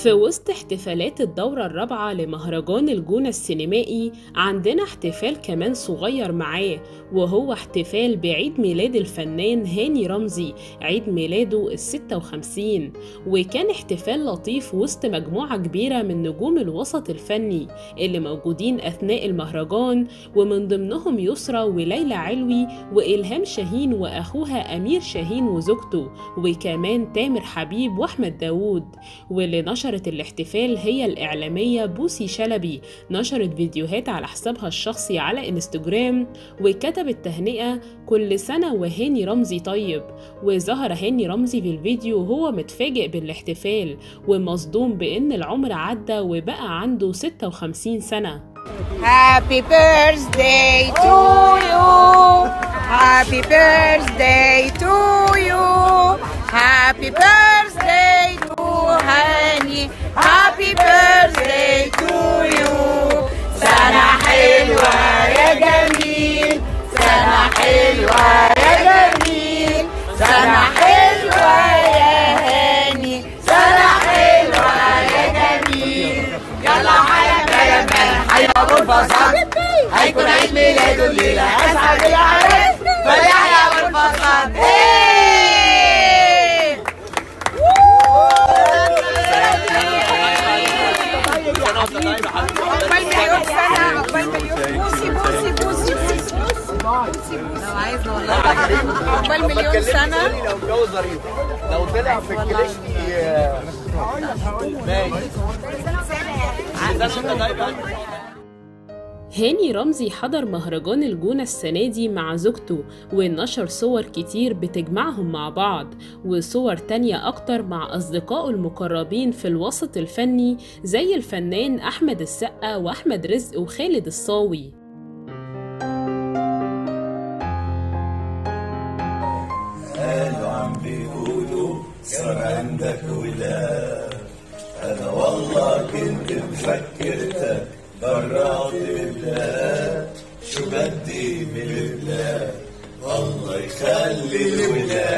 في وسط احتفالات الدورة الرابعة لمهرجان الجونة السينمائي عندنا احتفال كمان صغير معاه وهو احتفال بعيد ميلاد الفنان هاني رمزي عيد ميلاده الستة وخمسين وكان احتفال لطيف وسط مجموعة كبيرة من نجوم الوسط الفني اللي موجودين أثناء المهرجان ومن ضمنهم يسرى وليلى علوي وإلهام شاهين وأخوها أمير شاهين وزوجته وكمان تامر حبيب وأحمد داوود واللي نشرت الاحتفال هي الإعلامية بوسي شلبي نشرت فيديوهات على حسابها الشخصي على انستجرام وكتبت تهنئة كل سنة وهاني رمزي طيب وظهر هاني رمزي في الفيديو وهو متفاجئ بالاحتفال ومصدوم بإن العمر عدى وبقى عنده 56 سنة Happy birthday to you. Happy birthday to you. Happy birthday to هاني. Happy birthday to you. سنة حلوة يا جميل. سنة حلوة يا جميل. سنة حلوة يا هاني. سنة حلوة يا جميل. يلا حيا يا مان حيا ابو الفصل هيكون عيد ميلاده الليله اسعد العريس فليحيى ابو الفصل إيه! عقبال مليون سنه عقبال مليون بوسي بوسي بوسي بوسي لو عايز والله عقبال مليون سنه لو اتجوز ظريف لو طلع في الكليشني آه، ماشي سنة طيب هاني رمزي حضر مهرجان الجونة السنة دي مع زوجته ونشر صور كتير بتجمعهم مع بعض وصور تانية أكتر مع أصدقائه المقربين في الوسط الفني زي الفنان أحمد السقا وأحمد رزق وخالد الصاوي قالوا عم بيقولوا صار عندك ولاد انا والله كنت مفكرتك برات البلاد شو بدي من البلاد الله يخلي الولاد